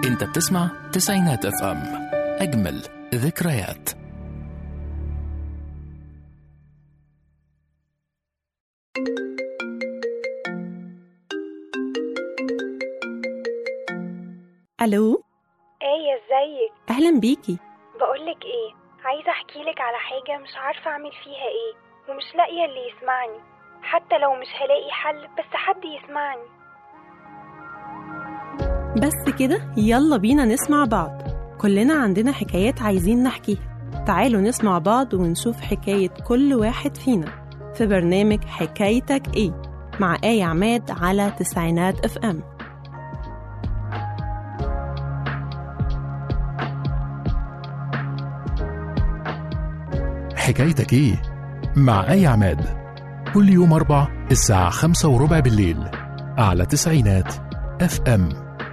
انت بتسمع تسعينات اف ام اجمل ذكريات الو ايه ازيك اهلا بيكي بقولك ايه عايزه احكيلك على حاجه مش عارفه اعمل فيها ايه ومش لاقيه اللي يسمعني حتى لو مش هلاقي حل بس حد يسمعني بس كده يلا بينا نسمع بعض كلنا عندنا حكايات عايزين نحكيها تعالوا نسمع بعض ونشوف حكاية كل واحد فينا في برنامج حكايتك ايه مع آية عماد على تسعينات اف ام حكايتك ايه مع اي عماد كل يوم اربع الساعة خمسة وربع بالليل على تسعينات اف ام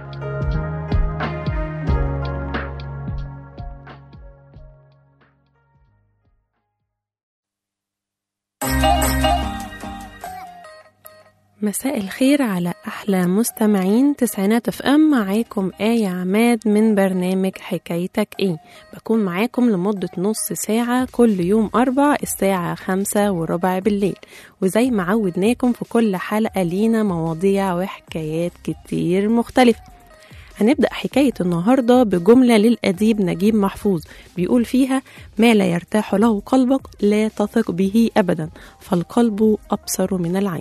مساء الخير على أحلى مستمعين تسعينات اف ام معاكم آية عماد من برنامج حكايتك ايه بكون معاكم لمدة نص ساعة كل يوم أربع الساعة خمسة وربع بالليل وزي ما عودناكم في كل حلقة لينا مواضيع وحكايات كتير مختلفة هنبدأ حكاية النهاردة بجملة للأديب نجيب محفوظ بيقول فيها ما لا يرتاح له قلبك لا تثق به أبدا فالقلب أبصر من العين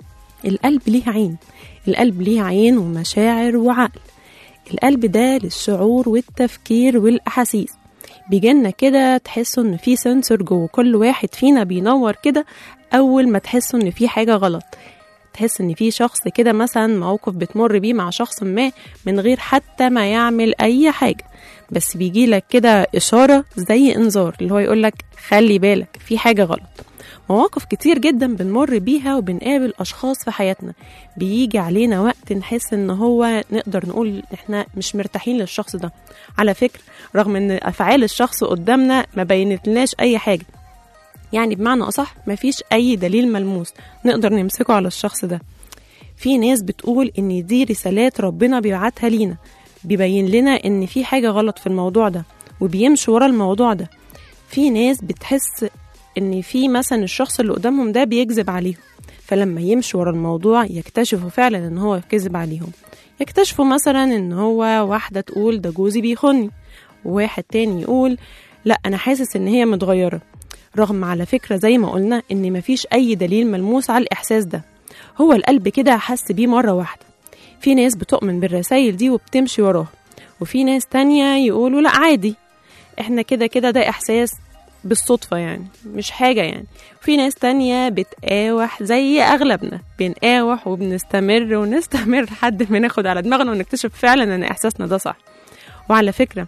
القلب ليه عين القلب ليه عين ومشاعر وعقل القلب ده للشعور والتفكير والأحاسيس بيجينا كده تحسوا ان في سنسور جوه كل واحد فينا بينور كده اول ما تحسوا ان في حاجه غلط تحس ان في شخص كده مثلا موقف بتمر بيه مع شخص ما من غير حتى ما يعمل اي حاجه بس بيجي لك كده اشاره زي انذار اللي هو يقول لك خلي بالك في حاجه غلط مواقف كتير جدا بنمر بيها وبنقابل اشخاص في حياتنا بيجي علينا وقت نحس ان هو نقدر نقول احنا مش مرتاحين للشخص ده على فكرة رغم ان افعال الشخص قدامنا ما بينتلناش اي حاجة يعني بمعنى اصح مفيش اي دليل ملموس نقدر نمسكه على الشخص ده في ناس بتقول ان دي رسالات ربنا بيبعتها لينا بيبين لنا ان في حاجة غلط في الموضوع ده وبيمشي ورا الموضوع ده في ناس بتحس ان في مثلا الشخص اللي قدامهم ده بيكذب عليهم فلما يمشوا ورا الموضوع يكتشفوا فعلا ان هو كذب عليهم يكتشفوا مثلا ان هو واحدة تقول ده جوزي بيخوني وواحد تاني يقول لا انا حاسس ان هي متغيرة رغم على فكرة زي ما قلنا ان مفيش اي دليل ملموس على الاحساس ده هو القلب كده حس بيه مرة واحدة في ناس بتؤمن بالرسائل دي وبتمشي وراها وفي ناس تانية يقولوا لا عادي احنا كده كده ده احساس بالصدفة يعني مش حاجة يعني في ناس تانية بتقاوح زي أغلبنا بنقاوح وبنستمر ونستمر لحد ما ناخد على دماغنا ونكتشف فعلا إن إحساسنا ده صح وعلى فكرة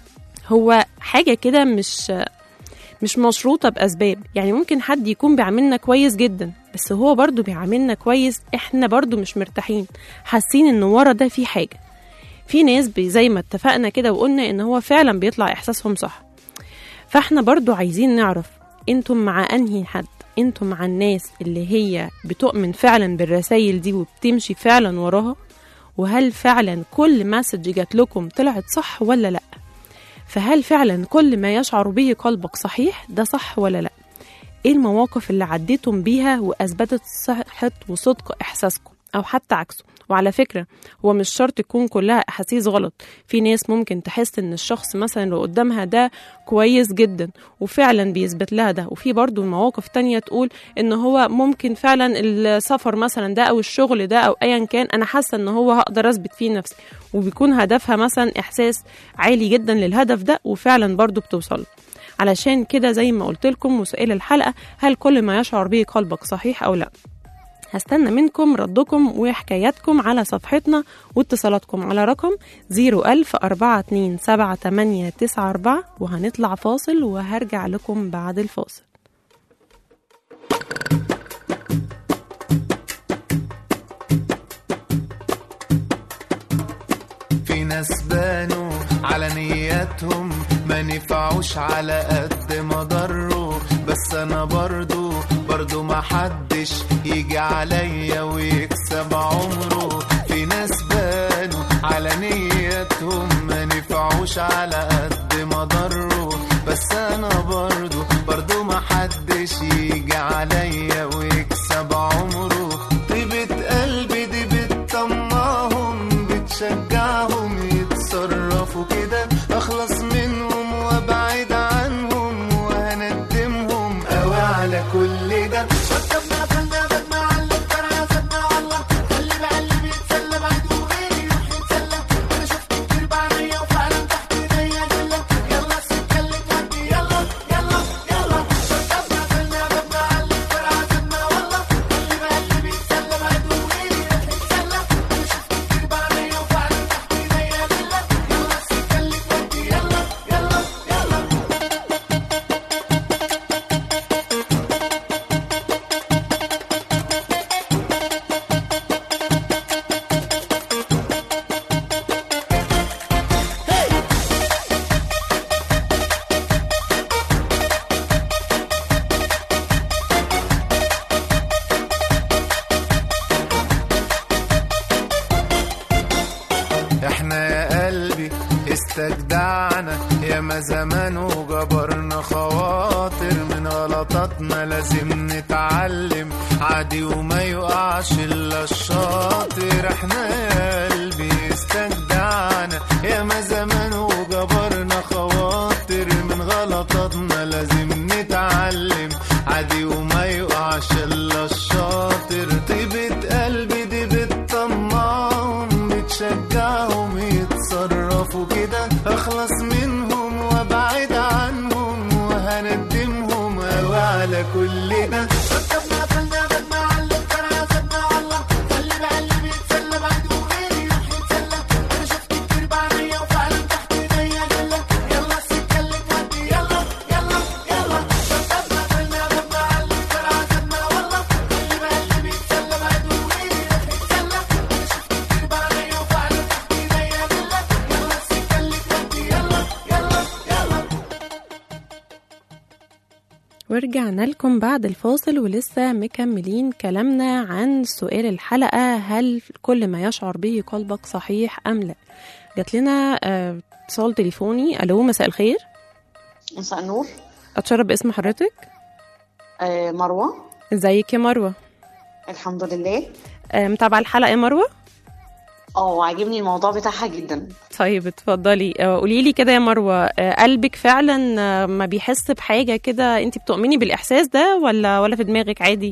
هو حاجة كده مش مش مشروطة بأسباب يعني ممكن حد يكون بيعاملنا كويس جدا بس هو برضو بيعاملنا كويس احنا برضو مش مرتاحين حاسين ان ورا ده في حاجة في ناس بي- زي ما اتفقنا كده وقلنا ان هو فعلا بيطلع احساسهم صح فاحنا برضو عايزين نعرف انتم مع انهي حد انتم مع الناس اللي هي بتؤمن فعلا بالرسائل دي وبتمشي فعلا وراها وهل فعلا كل مسج جات لكم طلعت صح ولا لا فهل فعلا كل ما يشعر به قلبك صحيح ده صح ولا لا ايه المواقف اللي عديتم بيها واثبتت صحة وصدق احساسكم او حتى عكسه وعلى فكرة هو مش شرط تكون كلها احاسيس غلط في ناس ممكن تحس ان الشخص مثلا اللي قدامها ده كويس جدا وفعلا بيثبت لها ده وفي برضو مواقف تانية تقول ان هو ممكن فعلا السفر مثلا ده او الشغل ده او ايا كان انا حاسة ان هو هقدر اثبت فيه نفسي وبيكون هدفها مثلا احساس عالي جدا للهدف ده وفعلا برضو بتوصل علشان كده زي ما قلت لكم وسؤال الحلقة هل كل ما يشعر به قلبك صحيح أو لا هستنى منكم ردكم وحكاياتكم على صفحتنا واتصالاتكم على رقم 010427894 وهنطلع فاصل وهرجع لكم بعد الفاصل في ناس بانوا على نياتهم ما نفعوش على قد ما ضروا بس انا برضو برضو ما حدش يجي عليا ويكسب عمره في ناس بانوا على نياتهم بيستجدعنا يا ما زمان وجبرنا خواطر من غلطاتنا لازم نتعلم عادي وما يقعش الا الشاطر احنا يا قلبي استجدعنا يا ما زمان وجبرنا خواطر من غلطاتنا لازم نتعلم عادي وما يقعش الا الشاطر طيبة قلبي دي بتطمعهم بتشجعهم يتصرفوا كده اخلص منهم وابعد عنهم وهندمهم قوي على كل ده ورجعنا لكم بعد الفاصل ولسه مكملين كلامنا عن سؤال الحلقة هل كل ما يشعر به قلبك صحيح أم لا جات لنا آه، اتصال تليفوني ألو مساء الخير مساء النور أتشرف باسم حضرتك آه مروة ازيك يا مروة الحمد لله آه، متابعة الحلقة يا مروة اه عاجبني الموضوع بتاعها جدا طيب اتفضلي قولي لي كده يا مروة آه، قلبك فعلا آه، ما بيحس بحاجة كده انت بتؤمني بالإحساس ده ولا ولا في دماغك عادي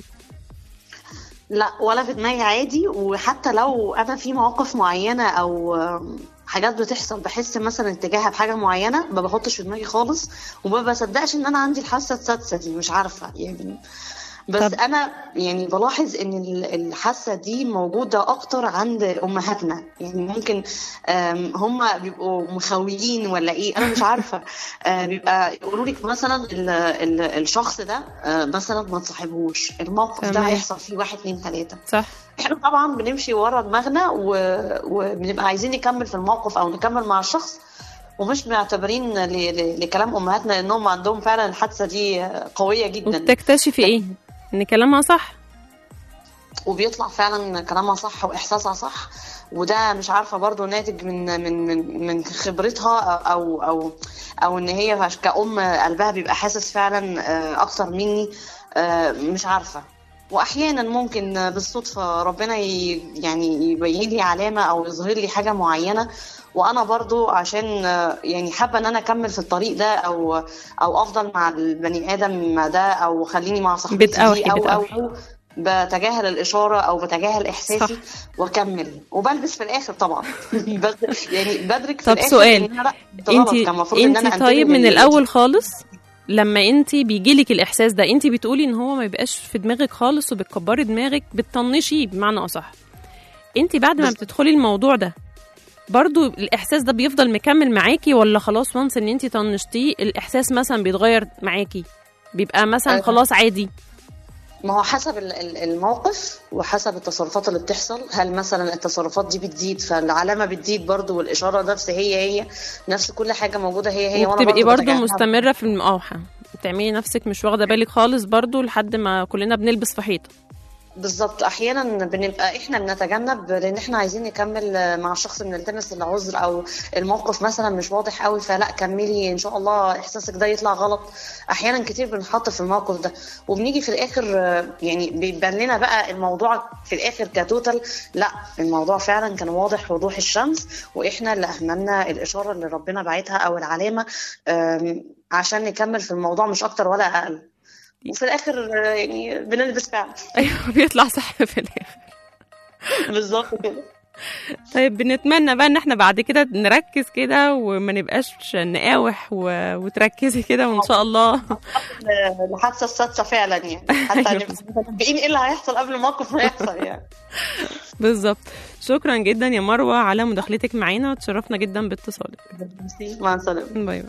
لا ولا في دماغي عادي وحتى لو انا في مواقف معينة او آم، حاجات بتحصل بحس مثلا اتجاهها بحاجة معينة ما بحطش في دماغي خالص وما بصدقش ان انا عندي الحاسة السادسة دي مش عارفة يعني بس طب- انا يعني بلاحظ ان ال- الحاسه دي موجوده اكتر عند امهاتنا يعني ممكن آم، هم بيبقوا مخويين ولا ايه انا مش عارفه آه، بيبقى يقولوا لك مثلا ال- ال- الشخص ده آه، مثلا ما تصاحبهوش الموقف ده تمام. هيحصل فيه واحد اتنين تلاته صح احنا طبعا بنمشي ورا دماغنا و- وبنبقى عايزين نكمل في الموقف او نكمل مع الشخص ومش معتبرين ل- ل- لكلام امهاتنا لانهم عندهم فعلا الحادثه دي قويه جدا وبتكتشفي ايه ان كلامها صح وبيطلع فعلا كلامها صح واحساسها صح وده مش عارفه برضو ناتج من من من من خبرتها او او او ان هي كأم قلبها بيبقى حاسس فعلا آه، اكتر مني آه، مش عارفه واحيانا ممكن بالصدفه ربنا ي- يعني يبين لي علامه او يظهر لي حاجه معينه وانا برضو عشان آه، يعني حابه ان انا اكمل في الطريق ده او او افضل مع البني ادم ده او خليني مع صاحبتي بتقاوحي- دي او او بتقاوحي. او بتجاهل الاشاره او بتجاهل احساسي صح. واكمل وبلبس في الاخر طبعا بس يعني بدرك في طب الاخر سؤال. إن أنا لا ده غلط، انت كان المفروض ان انا انت أنتبه طيب من لل- الاول خالص لما انت بيجيلك الاحساس ده انت بتقولي ان هو ما يبقاش في دماغك خالص وبتكبري دماغك بتطنشي بمعنى اصح انت بعد ما بس- بتدخلي الموضوع ده برضو الاحساس ده بيفضل مكمل معاكي ولا خلاص وانس ان انت طنشتيه الاحساس مثلا بيتغير معاكي بيبقى مثلا أه. خلاص عادي ما هو حسب ال- ال- الموقف وحسب التصرفات اللي بتحصل هل مثلا التصرفات دي بتزيد فالعلامه بتزيد برضو والاشاره نفس هي هي نفس كل حاجه موجوده هي هي وانا وبتبقي برضو بتجاهلها. مستمره في المقاوحه بتعملي نفسك مش واخده بالك خالص برضو لحد ما كلنا بنلبس في حيطه بالظبط احيانا بنبقى احنا بنتجنب لان احنا عايزين نكمل مع الشخص بنلتمس العذر او الموقف مثلا مش واضح قوي فلا كملي ان شاء الله احساسك ده يطلع غلط احيانا كتير بنحط في الموقف ده وبنيجي في الاخر آه، يعني بيبان لنا بقى الموضوع في الاخر كتوتال لا الموضوع فعلا كان واضح وضوح الشمس واحنا اللي اهملنا الاشاره اللي ربنا باعتها او العلامه آم، عشان نكمل في الموضوع مش اكتر ولا اقل وفي الاخر آه، يعني بنلبس فعلا ايوه بيطلع صح في الاخر بالظبط كده طيب بنتمنى بقى ان احنا بعد كده نركز كده وما نبقاش نقاوح و... وتركزي كده وان شاء الله الحادثه السادسه فعلا يعني حتى أيوة. نبقى متنبئين ايه اللي هيحصل قبل الموقف ما يحصل يعني بالظبط شكرا جدا يا مروه على مداخلتك معانا وتشرفنا جدا باتصالك مع السلامه باي باي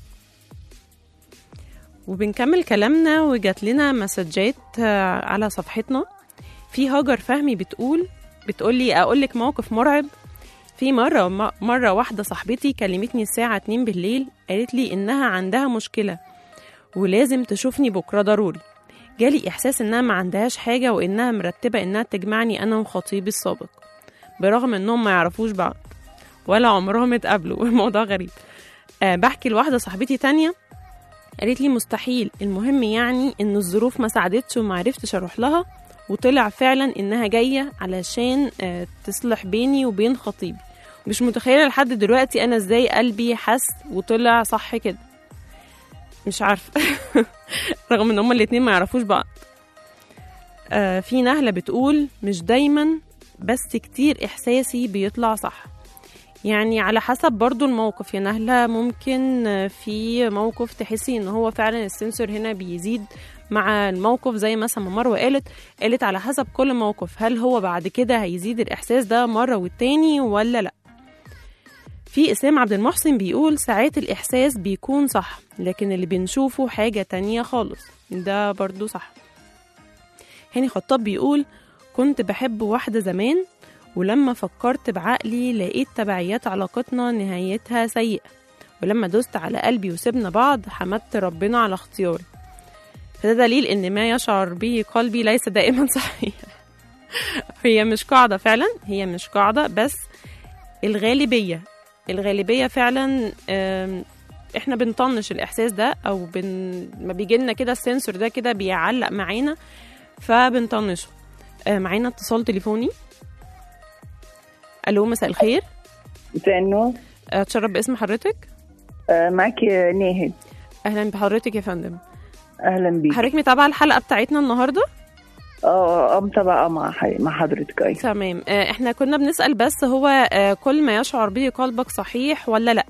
وبنكمل كلامنا وجات لنا مسجات آه، على صفحتنا في هاجر فهمي بتقول بتقول لي اقول لك موقف مرعب في مرة م- مرة واحدة صاحبتي كلمتني الساعة 2 بالليل قالت لي إنها عندها مشكلة ولازم تشوفني بكرة ضروري جالي إحساس إنها ما عندهاش حاجة وإنها مرتبة إنها تجمعني أنا وخطيبي السابق برغم إنهم ما يعرفوش بعض ولا عمرهم اتقابلوا الموضوع غريب آه بحكي لواحده صاحبتي تانية قالت لي مستحيل المهم يعني ان الظروف ما ساعدتش وما عرفتش اروح لها وطلع فعلا انها جايه علشان آه تصلح بيني وبين خطيبي مش متخيله لحد دلوقتي انا ازاي قلبي حس وطلع صح كده مش عارفه رغم ان هما الاتنين ما يعرفوش بعض آه في نهله بتقول مش دايما بس كتير احساسي بيطلع صح يعني على حسب برضو الموقف يا نهلة ممكن آه، في موقف تحسي ان هو فعلا السنسور هنا بيزيد مع الموقف زي مثلا ما مروة قالت قالت على حسب كل موقف هل هو بعد كده هيزيد الإحساس ده مرة والتاني ولا لأ في إسلام عبد المحسن بيقول ساعات الإحساس بيكون صح لكن اللي بنشوفه حاجة تانية خالص ده برضو صح هاني خطاب بيقول كنت بحب واحدة زمان ولما فكرت بعقلي لقيت تبعيات علاقتنا نهايتها سيئة ولما دوست على قلبي وسبنا بعض حمدت ربنا على اختياري فده دليل ان ما يشعر به قلبي ليس دائما صحيح هي مش قاعدة فعلا هي مش قاعدة بس الغالبية الغالبية فعلا آم، احنا بنطنش الاحساس ده او بن... ما بيجي لنا كده السنسور ده كده بيعلق معانا فبنطنشه آه، معانا اتصال تليفوني الو مساء الخير مساء النور آه، اتشرف باسم حضرتك آه، معاكي ناهد اهلا بحضرتك يا فندم اهلا بيك حضرتك متابعه الحلقه بتاعتنا النهارده اه اه متابعه مع حي... مع حضرتك ايوه تمام آه، احنا كنا بنسال بس هو آه، كل ما يشعر به قلبك صحيح ولا لا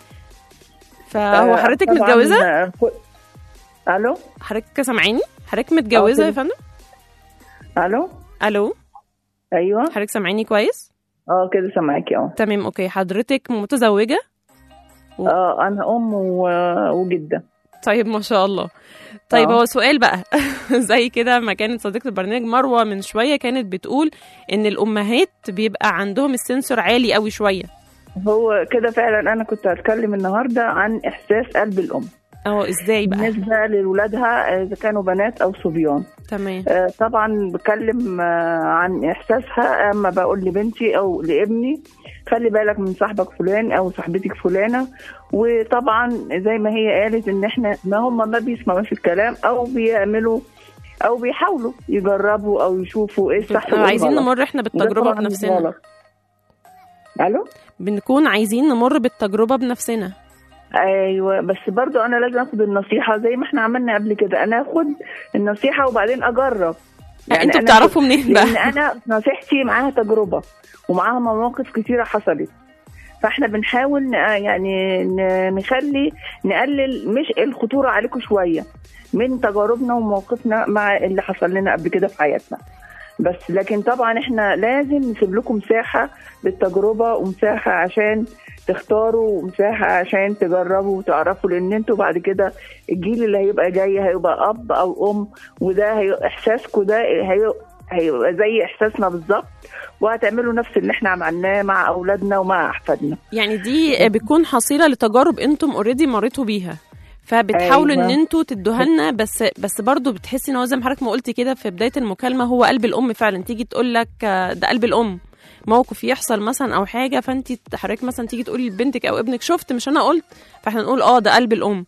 فهو آه، حضرتك طبعاً، متجوزه آه، ك- الو حضرتك سامعيني حضرتك متجوزه يا كده. فندم الو الو ايوه حضرتك سامعيني كويس اه كده سامعاكي اه تمام اوكي حضرتك متزوجه و- اه انا ام و... وجده طيب ما شاء الله طيب آه. هو سؤال بقى زي كده ما كانت صديقة البرنامج مروة من شوية كانت بتقول ان الامهات بيبقى عندهم السنسور عالي قوي شوية هو كده فعلا انا كنت هتكلم النهارده عن احساس قلب الام اهو ازاي بقى بالنسبه لولادها آه، اذا كانوا بنات او صبيان تمام آه، طبعا بكلم آه، عن احساسها اما بقول لبنتي او لابني خلي بالك من صاحبك فلان او صاحبتك فلانه وطبعا زي ما هي قالت ان احنا ما هم ما بيسمعوش الكلام او بيعملوا او بيحاولوا يجربوا او يشوفوا ايه الصح بنبقى وايه عايزين الغلط. نمر احنا وده بالتجربة طبعاً مش بنفسنا غلط. الو بنكون عايزين نمر بالتجربة بنفسنا ايوه بس برضو انا لازم اخد النصيحه زي ما احنا عملنا قبل كده انا اخد النصيحه وبعدين اجرب يعني انتوا أنا بتعرفوا منين لان بقى انا نصيحتي معاها تجربه ومعاها مواقف كتيره حصلت فاحنا بنحاول ن- يعني ن- نخلي نقلل مش الخطوره عليكم شويه من تجاربنا ومواقفنا مع اللي حصل لنا قبل كده في حياتنا بس لكن طبعا احنا لازم نسيب لكم مساحه للتجربه ومساحه عشان تختاروا ومساحه عشان تجربوا وتعرفوا لان انتوا بعد كده الجيل اللي هيبقى جاي هيبقى اب او ام وده هي احساسكم ده هي هيبقى زي احساسنا بالظبط وهتعملوا نفس اللي احنا عملناه مع اولادنا ومع احفادنا يعني دي بتكون حصيلة لتجارب انتم اوريدي مريتوا بيها فبتحاولوا أيوة. ان انتوا تدوها لنا بس بس برضه بتحسي ان هو زي ما حضرتك ما قلتي كده في بدايه المكالمه هو قلب الام فعلا تيجي تقول لك آه، ده قلب الام موقف يحصل مثلا او حاجه فانت حضرتك مثلا تيجي تقولي لبنتك او ابنك شفت مش انا قلت فاحنا نقول اه ده قلب الام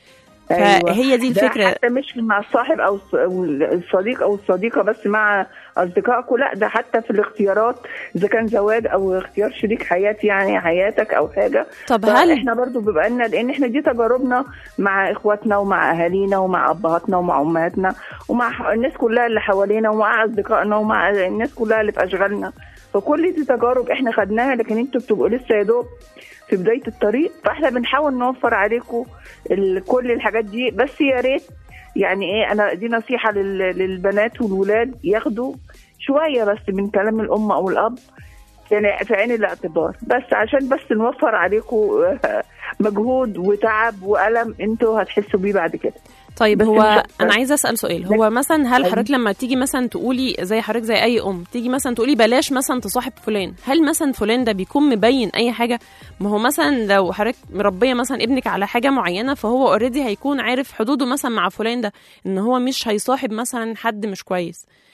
فهي دي ده الفكره حتى مش مع الصاحب او الص- أو الصديق او الصديقه بس مع اصدقائكم لا ده حتى في الاختيارات اذا كان زواج او اختيار شريك حياه يعني حياتك او حاجه طب هل احنا برضو بيبقى لنا لان احنا دي تجاربنا مع اخواتنا ومع اهالينا ومع ابهاتنا ومع امهاتنا ومع ح- الناس كلها اللي حوالينا ومع اصدقائنا ومع الناس كلها اللي في اشغالنا فكل دي تجارب احنا خدناها لكن انتوا بتبقوا لسه يا دوب في بدايه الطريق فاحنا بنحاول نوفر عليكم ال- كل الحاجات دي بس يا ريت يعني ايه انا دي نصيحه لل- للبنات والولاد ياخدوا شويه بس من كلام الام او الاب يعني في عين الاعتبار بس عشان بس نوفر عليكم مجهود وتعب والم انتوا هتحسوا بيه بعد كده طيب بس هو مش- انا عايزه اسال سؤال هو مثلا هل حضرتك لما تيجي مثلا تقولي زي حضرتك زي اي ام تيجي مثلا تقولي بلاش مثلا تصاحب فلان هل مثلا فلان ده بيكون مبين اي حاجه ما هو مثلا لو حضرتك مربيه مثلا ابنك على حاجه معينه فهو اوريدي هيكون عارف حدوده مثلا مع فلان ده ان هو مش هيصاحب مثلا حد مش كويس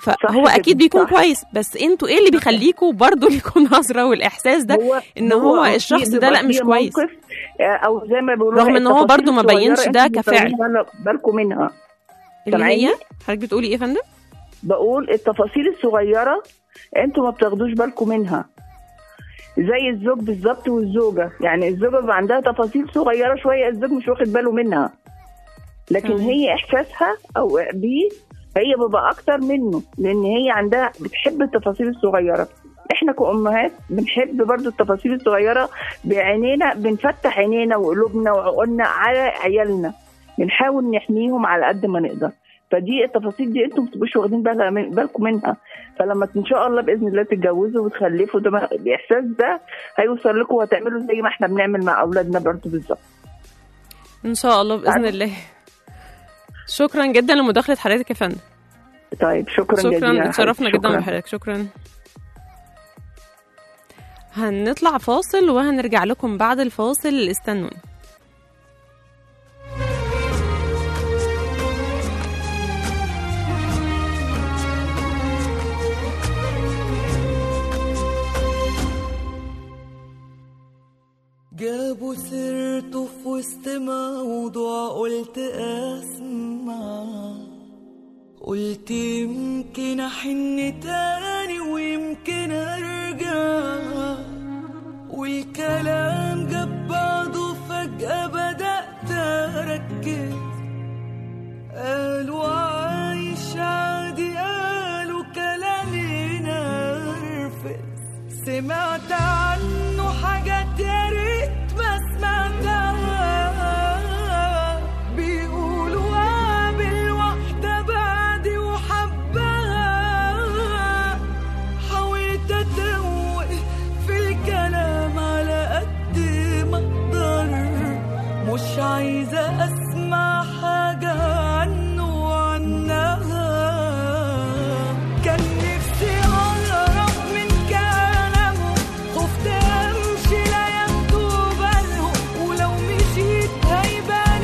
فهو كده، اكيد بيكون صح. كويس بس انتوا ايه اللي بيخليكوا برضو ليكوا نظره والاحساس ده هو ان هو في- الشخص ده بيبقى لا مش فيه كويس موقف، آه، او زي ما بيقولوا رغم إن هو برضو ما بينش ده كفعل. بالكم منها اللي سامعيني؟ هي حضرتك بتقولي ايه يا فندم بقول التفاصيل الصغيره انتوا ما بتاخدوش بالكم منها زي الزوج بالظبط والزوجه يعني الزوجه بيبقى عندها تفاصيل صغيره شويه الزوج مش واخد باله منها لكن تمام. هي احساسها او بيه هي بيبقى اكتر منه لان هي عندها بتحب التفاصيل الصغيره احنا كأمهات بنحب برضو التفاصيل الصغيرة بعينينا بنفتح عينينا وقلوبنا وعقولنا على عيالنا بنحاول نحميهم على قد ما نقدر فدي التفاصيل دي انتم ما بتبقوش واخدين بالها- بالكم منها فلما ان شاء الله باذن الله تتجوزوا وتخلفوا ده ما- الاحساس ده هيوصل لكم وهتعملوا زي ما احنا بنعمل مع اولادنا برضو بالظبط ان شاء الله باذن عارفة. الله شكرا جدا لمداخله حضرتك يا فندم طيب شكرا جزيلا شكرا يا اتشرفنا حبيبتي. جدا شكراً. بحضرتك شكرا هنطلع فاصل وهنرجع لكم بعد الفاصل استنوني جابوا سيرته في وسط موضوع قلت اسمع قلت يمكن احن تاني ويمكن ارجع والكلام جاب بعضه فجأة بدأت اركز قالوا عايش عادي قالوا كلامي نرفز سمعت عنه حاجات يا ريت ما سمعتها بيقولوا قابل واحدة بعدي وحبها حاولت اتوق في الكلام على قد ما اقدر مش عايزة اسمع حاجة عنه وعنها كان نفسي اقرب من كلامه خفت امشي لا ياخدوا بالهم ولو مشيت هيبان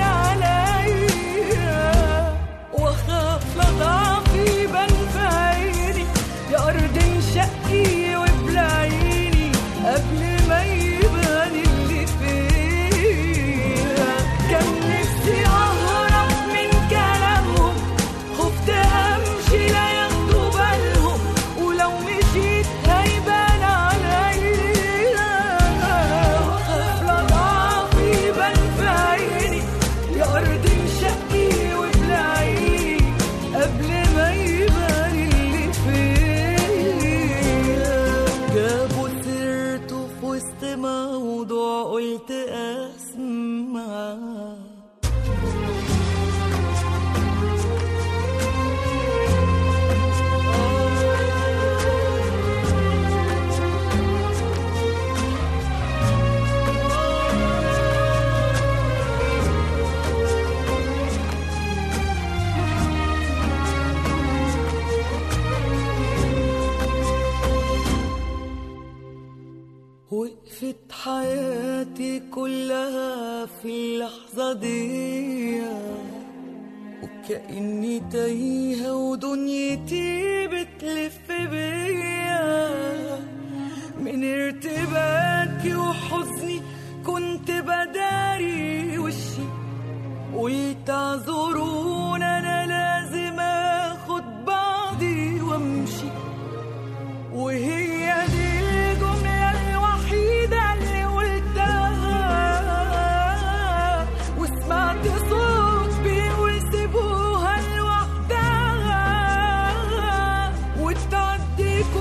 عليا واخاف لا ضعفي يبان في عيني يا ارض انشقي وابلعيني قبل ما يبان اللي فيها كان نفسي اهرب من كلامهم خفت امشي لا ياخدوا بالهم ولو مشيت هيبان عليا واخاف لا ضعفي يبان في عيني يا ارض انشقي وابلعيني قبل ما يبان اللي فيا جابوا سيرته في وسط موضوع قلت اسمع وقفت حياتي كلها في اللحظة دي وكأني تايهة ودنيتي بتلف بيا من ارتباكي وحزني كنت بداري وشي قلت اعذرون انا لازم اخد بعضي وامشي وهي دي الجملة الوحيدة اللي قلتها وسمعت صوت بيقول سيبوها لوحدها وتعدي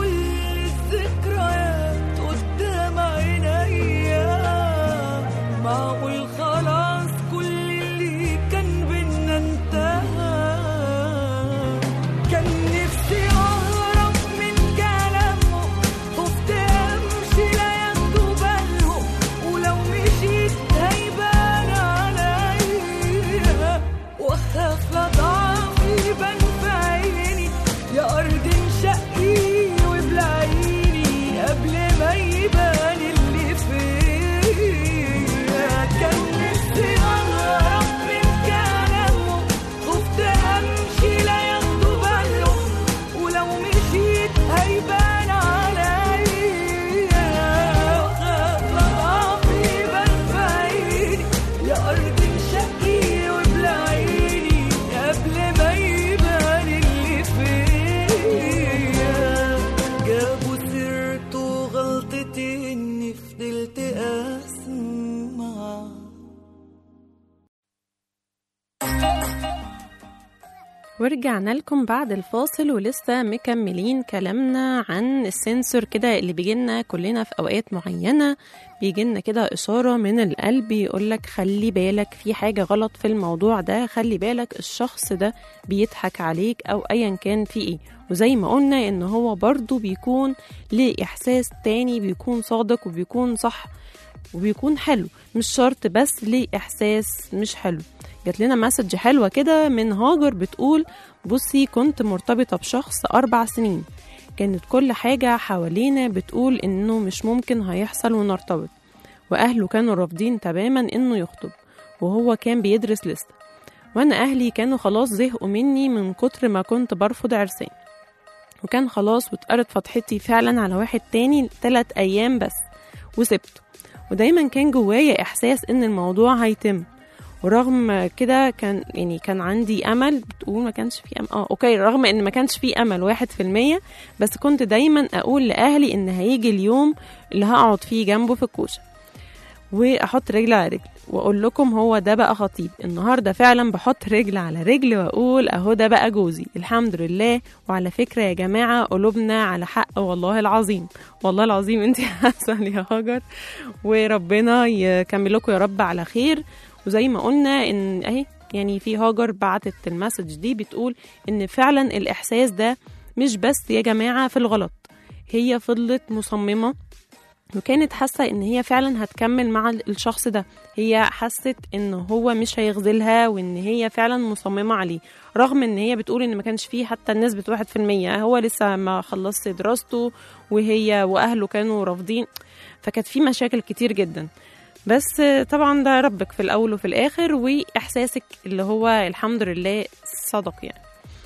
ورجعنا لكم بعد الفاصل ولسه مكملين كلامنا عن السنسور كده اللي بيجيلنا كلنا في أوقات معينة بيجيلنا كده إشارة من القلب يقولك خلي بالك في حاجة غلط في الموضوع ده خلي بالك الشخص ده بيضحك عليك أو أيا كان في إيه وزي ما قلنا إن هو برضو بيكون ليه إحساس تاني بيكون صادق وبيكون صح وبيكون حلو مش شرط بس ليه إحساس مش حلو جات لنا مسج حلوة كده من هاجر بتقول بصي كنت مرتبطة بشخص أربع سنين كانت كل حاجة حوالينا بتقول إنه مش ممكن هيحصل ونرتبط وأهله كانوا رافضين تماما إنه يخطب وهو كان بيدرس لسه وأنا أهلي كانوا خلاص زهقوا مني من كتر ما كنت برفض عرسان وكان خلاص واتقرت فتحتي فعلا على واحد تاني تلات أيام بس وسبته ودايما كان جوايا إحساس إن الموضوع هيتم ورغم كده كان يعني كان عندي امل بتقول ما كانش في امل اه اوكي رغم ان ما كانش في امل واحد في المية بس كنت دايما اقول لاهلي ان هيجي اليوم اللي هقعد فيه جنبه في الكوشه واحط رجل على رجل واقول لكم هو ده بقى خطيب النهارده فعلا بحط رجل على رجل واقول اهو ده بقى جوزي الحمد لله وعلى فكره يا جماعه قلوبنا على حق والله العظيم والله العظيم انت حسن يا هاجر وربنا يكمل لكم يا رب على خير وزي ما قلنا ان اهي يعني في هاجر بعتت المسج دي بتقول ان فعلا الاحساس ده مش بس يا جماعه في الغلط هي فضلت مصممه وكانت حاسه ان هي فعلا هتكمل مع الشخص ده هي حست ان هو مش هيخذلها وان هي فعلا مصممه عليه رغم ان هي بتقول ان ما كانش فيه حتى نسبه واحد في المية هو لسه ما خلصش دراسته وهي واهله كانوا رافضين فكانت في مشاكل كتير جدا بس طبعا ده ربك في الاول وفي الاخر واحساسك اللي هو الحمد لله صدق يعني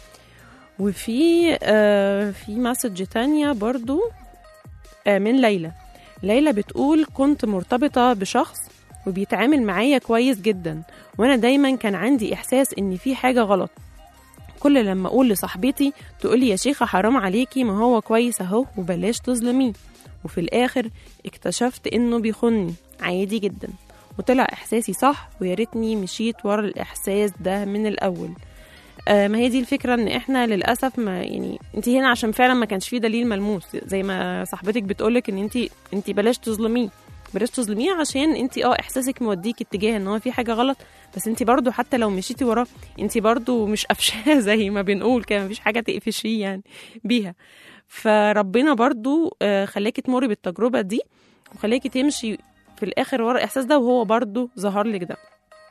وفي آه في مسج تانية برضو آه من ليلى ليلى بتقول كنت مرتبطة بشخص وبيتعامل معايا كويس جدا وانا دايما كان عندي احساس ان في حاجة غلط كل لما اقول لصاحبتي تقولي يا شيخة حرام عليكي ما هو كويس اهو وبلاش تظلميه وفي الاخر اكتشفت انه بيخني عادي جدا وطلع احساسي صح ويا ريتني مشيت ورا الاحساس ده من الاول آه ما هي دي الفكره ان احنا للاسف ما يعني انت هنا عشان فعلا ما كانش فيه دليل ملموس زي ما صاحبتك بتقولك ان انت انت بلاش تظلميه بلاش تظلميه عشان انت اه احساسك موديك اتجاه ان هو في حاجه غلط بس انت برضو حتى لو مشيتي وراه انت برضو مش قفشاه زي ما بنقول كده مفيش حاجه تقفشيه يعني بيها فربنا برضو آه خلاكي تمري بالتجربه دي وخلاكي تمشي في الاخر ورا الاحساس ده وهو برضو ظهر لك ده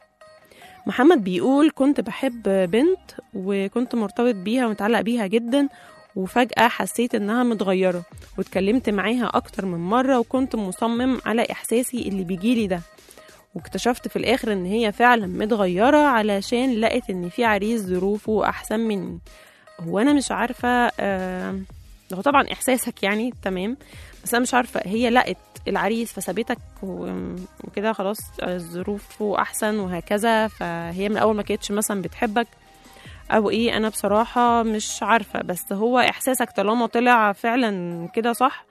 محمد بيقول كنت بحب بنت وكنت مرتبط بيها ومتعلق بيها جدا وفجأة حسيت إنها متغيرة واتكلمت معاها أكتر من مرة وكنت مصمم على إحساسي اللي بيجيلي ده واكتشفت في الآخر إن هي فعلا متغيرة علشان لقت إن في عريس ظروفه أحسن مني هو أنا مش عارفة آه هو طبعا إحساسك يعني تمام بس أنا مش عارفة هي لقت العريس فسابتك وكده خلاص ظروفه احسن وهكذا فهي من اول ما كانتش مثلا بتحبك او ايه انا بصراحه مش عارفه بس هو احساسك طالما طلع فعلا كده صح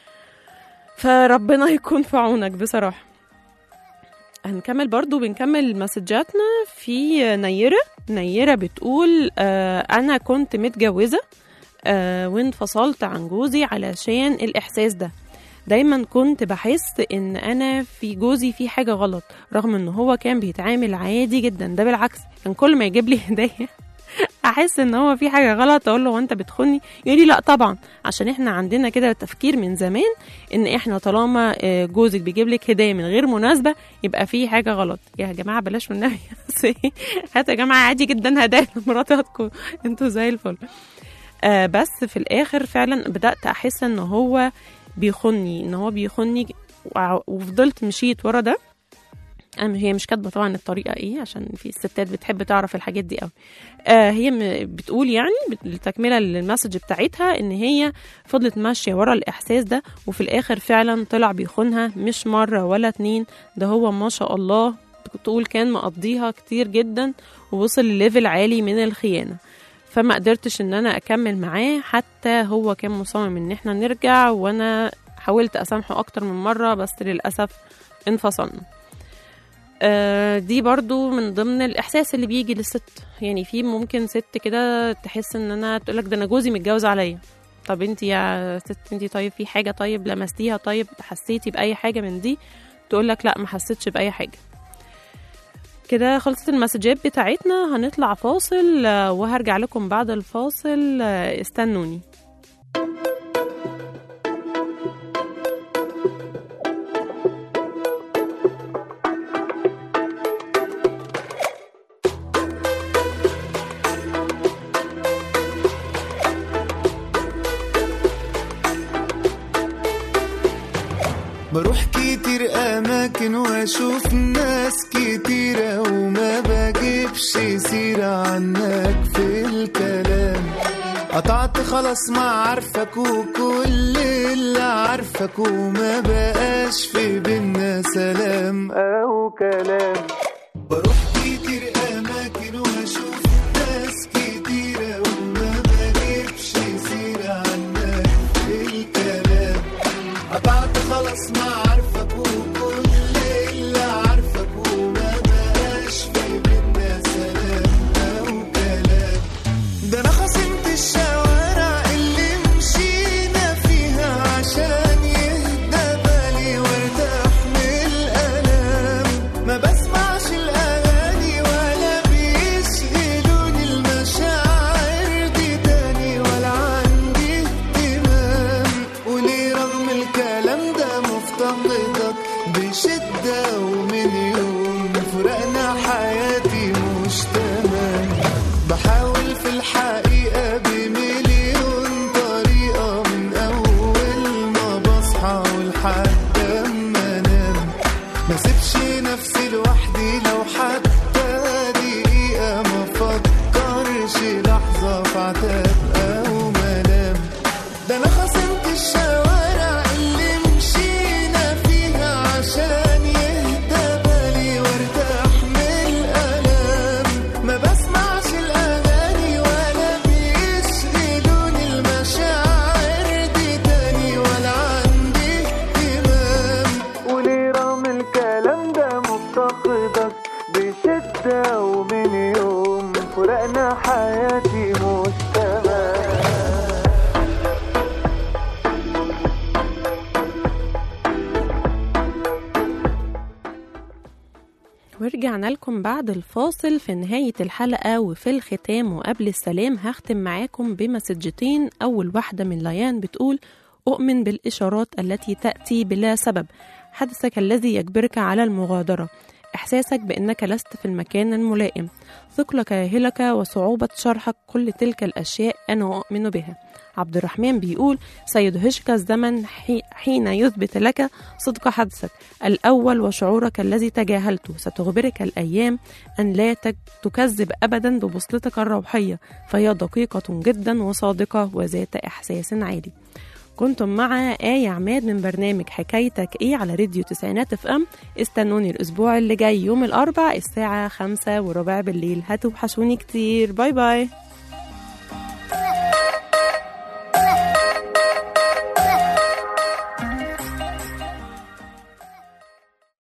فربنا يكون في عونك بصراحه هنكمل برضو بنكمل مسجاتنا في نيرة نيرة بتقول آه أنا كنت متجوزة آه وانفصلت عن جوزي علشان الإحساس ده دايما كنت بحس ان انا في جوزي في حاجه غلط رغم ان هو كان بيتعامل عادي جدا ده بالعكس كان كل ما يجيب لي هديه احس ان هو في حاجه غلط اقول له هو انت بتخوني يقول لي لا طبعا عشان احنا عندنا كده تفكير من زمان ان احنا طالما جوزك بيجيب لك هديه من غير مناسبه يبقى في حاجه غلط يا جماعه بلاش من النبي هاتوا يا جماعه عادي جدا هدايا لمراتاتكم انتوا زي الفل آه بس في الاخر فعلا بدات احس ان هو بيخني ان هو بيخني وفضلت مشيت ورا ده انا هي مش كاتبه طبعا الطريقه ايه عشان في الستات بتحب تعرف الحاجات دي قوي آه هي بتقول يعني التكمله للمسج بتاعتها ان هي فضلت ماشيه ورا الاحساس ده وفي الاخر فعلا طلع بيخونها مش مره ولا اتنين ده هو ما شاء الله تقول كان مقضيها كتير جدا ووصل لليفل عالي من الخيانه فما قدرتش ان انا اكمل معاه حتى هو كان مصمم ان احنا نرجع وانا حاولت اسامحه اكتر من مره بس للاسف انفصلنا آه، دي برضو من ضمن الاحساس اللي بيجي للست يعني في ممكن ست كده تحس ان انا تقولك ده انا جوزي متجوز عليا طب انت يا ست انت طيب في حاجه طيب لمستيها طيب حسيتي باي حاجه من دي تقولك لا ما حسيتش باي حاجه كده خلصت المسجات بتاعتنا هنطلع فاصل آه، وهرجع لكم بعد الفاصل آه، استنوني بروح كتير اماكن واشوف ناس كتيرة وما بجيبش سيرة عنك في الكلام قطعت خلاص ما عارفك وكل اللي عارفك وما بقاش في بينا سلام او كلام بروح كتير اماكن واشوف ناس كتيرة وما بجيبش سيرة عنك في الكلام قطعت خلاص ما عارفك وكل اللي عارفك وما بقاش في بينا سلام او كلام ده انا خصمت الشوارع اللي مشينا فيها عشان يهدى بالي وارتاح من الالام ما بسمعش الاغاني ولا بيشغلوني المشاعر دي تاني ولا عندي اهتمام وليه رغم الكلام ده مفتقدك بشدة ومن يوم فرقنا حياتي مش تمام بحاول في الحقيقة بمليون طريقة من أول ما بصحى ولحد أما أنام ما سيبش نفسي لوحدي لو حتى دقيقة ما فكرش لحظة في عتاب أو ملام ده أنا خصمت الشوارع اللي مشينا فيها عشان يهدى بالي وارتاح من الألام ما بسمعش الأغاني ولا بيشغلوني المشاعر دي تاني ولا عندي اهتمام وليه رغم الكلام ده مفتقدك بشدة ومن يوم فرقنا حياتي مش تمام ورجعنا لكم بعد الفاصل في نهاية الحلقة وفي الختام وقبل السلام هختم معاكم بمسجتين أول واحدة من ليان بتقول أؤمن بالإشارات التي تأتي بلا سبب حدثك الذي يجبرك على المغادرة إحساسك بأنك لست في المكان الملائم ثقلك يهلك وصعوبة شرحك كل تلك الأشياء أنا أؤمن بها عبد الرحمن بيقول سيدهشك الزمن حي- حين يثبت لك صدق حدثك الأول وشعورك الذي تجاهلته ستخبرك الأيام أن لا تك- تكذب أبدا ببوصلتك الروحية فهي دقيقة جدا وصادقة وذات إحساس عالي كنتم مع آية عماد من برنامج حكايتك إيه على راديو تسعينات اف ام استنوني الأسبوع اللي جاي يوم الأربع الساعة خمسة وربع بالليل هتوحشوني كتير باي باي